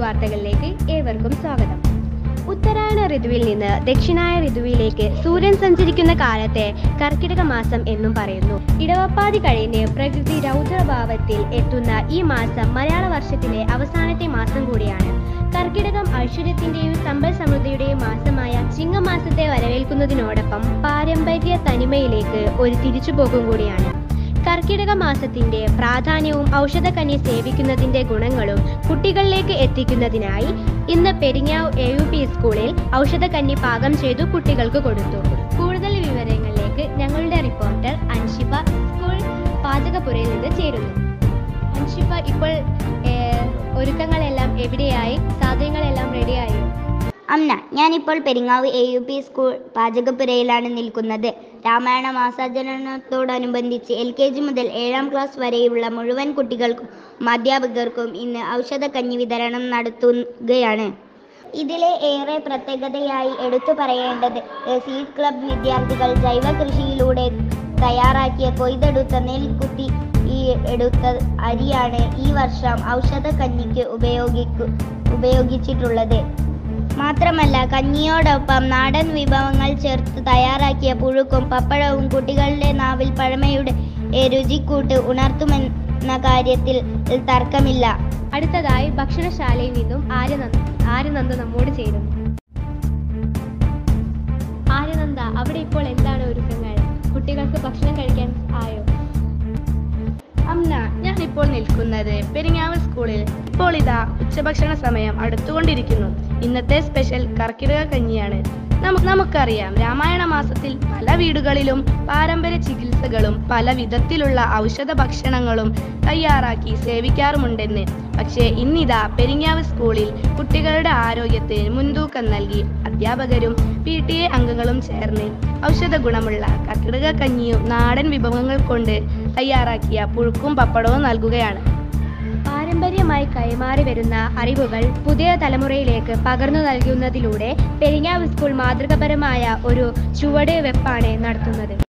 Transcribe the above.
വാർത്തകളിലേക്ക് ഏവർക്കും സ്വാഗതം ഉത്തരായണ ഋതുവിൽ നിന്ന് ദക്ഷിണായ ഋതുവിലേക്ക് സൂര്യൻ സഞ്ചരിക്കുന്ന കാലത്തെ കർക്കിടക മാസം എന്നും പറയുന്നു ഇടവപ്പാതി കഴിഞ്ഞ് പ്രകൃതി രൗദ്രഭാവത്തിൽ എത്തുന്ന ഈ മാസം മലയാള വർഷത്തിലെ അവസാനത്തെ മാസം കൂടിയാണ് കർക്കിടകം ഐശ്വര്യത്തിന്റെയും സമ്പൽ സമൃദ്ധിയുടെയും മാസമായ ചിങ്ങമാസത്തെ വരവേൽക്കുന്നതിനോടൊപ്പം പാരമ്പര്യ തനിമയിലേക്ക് ഒരു തിരിച്ചുപോക്കും കൂടിയാണ് കർക്കിടക മാസത്തിന്റെ പ്രാധാന്യവും ഔഷധക്കന്യ സേവിക്കുന്നതിന്റെ ഗുണങ്ങളും കുട്ടികളിലേക്ക് എത്തിക്കുന്നതിനായി ഇന്ന് പെരിങ്ങാവ് എ യു പി സ്കൂളിൽ ഔഷധക്കന്നി പാകം ചെയ്തു കുട്ടികൾക്ക് കൊടുത്തു കൂടുതൽ വിവരങ്ങളിലേക്ക് ഞങ്ങളുടെ റിപ്പോർട്ടർ അൻഷിബ സ്കൂൾ പാചകപ്പുരയിൽ നിന്ന് ചേരുന്നു അൻഷിബ ഇപ്പോൾ ഏഹ്, ഒരുക്കങ്ങളെല്ലാം എവിടെയായി സാധനങ്ങളെല്ലാം റെഡിയായി അമ്ന ഞാനിപ്പോൾ Peringav A U P school പാചകപ്പുരയിലാണ് നിൽക്കുന്നത് രാമായണ മാസാചരണത്തോടനുബന്ധിച്ച് എൽ കെ ജി മുതൽ ഏഴാം ക്ലാസ് വരെയുള്ള മുഴുവൻ കുട്ടികൾക്കും അധ്യാപകർക്കും ഇന്ന് ഔഷധക്കഞ്ഞി വിതരണം നടത്തുകയാണ് ഇതിലെ ഏറെ പ്രത്യേകതയായി എടുത്തു പറയേണ്ടത് സീഡ് ക്ലബ് വിദ്യാർത്ഥികൾ ജൈവ കൃഷിയിലൂടെ തയ്യാറാക്കിയ കൊയ്തെടുത്ത നെൽകുത്തി ഈ എടുത്ത അരിയാണ് ഈ വർഷം ഔഷധക്കഞ്ഞിക്ക് ഉപയോഗിക്കു ഉപയോഗിച്ചിട്ടുള്ളത് മാത്രമല്ല കഞ്ഞിയോടൊപ്പം നാടൻ വിഭവങ്ങൾ ചേർത്ത് തയ്യാറാക്കിയ പുഴുക്കും പപ്പടവും കുട്ടികളുടെ നാവിൽ പഴമയുടെ ഏ, രുചിക്കൂട്ട് ഉണർത്തുമെന്ന കാര്യത്തിൽ തർക്കമില്ല അടുത്തതായി ഭക്ഷണശാലയിൽ നിന്നും ആര്യനന്ദ ആര്യനന്ദ നമ്മോട് ചേരുന്നു ആര്യനന്ദ അവിടെ ഇപ്പോൾ എന്താണ് ഒരുക്കങ്ങൾ കുട്ടികൾക്ക് ഭക്ഷണം കഴിക്കാൻ ആയോ അമ്ന ഞാൻ ഇപ്പോൾ നിൽക്കുന്നത് പെരിങ്ങാവ് സ്കൂളിൽ ഇപ്പോൾ ഇതാ ഉച്ചഭക്ഷണ സമയം അടുത്തുകൊണ്ടിരിക്കുന്നു ഇന്നത്തെ സ്പെഷ്യൽ കർക്കിടക കഞ്ഞിയാണ് നമുക്ക് നമുക്കറിയാം രാമായണ മാസത്തിൽ പല വീടുകളിലും പാരമ്പര്യ ചികിത്സകളും പല വിധത്തിലുള്ള ഔഷധ ഭക്ഷണങ്ങളും തയ്യാറാക്കി സേവിക്കാറുമുണ്ടെന്ന് പക്ഷേ ഇന്നിതാ പെരിങ്ങാവ് സ്കൂളിൽ കുട്ടികളുടെ ആരോഗ്യത്തിന് മുൻതൂക്കം നൽകി അധ്യാപകരും പി ടി എ അംഗങ്ങളും ചേർന്ന് ഔഷധ ഗുണമുള്ള കർക്കിടക കഞ്ഞിയും നാടൻ വിഭവങ്ങൾ കൊണ്ട് തയ്യാറാക്കിയ പുഴുക്കും പപ്പടവും നൽകുകയാണ് പാരമ്പര്യമായി കൈമാറി വരുന്ന അറിവുകൾ പുതിയ തലമുറയിലേക്ക് പകർന്നു നൽകുന്നതിലൂടെ പെരിങ്ങാവ് സ്കൂൾ മാതൃകപരമായ ഒരു ചുവട് വെപ്പാണ് നടത്തുന്നത്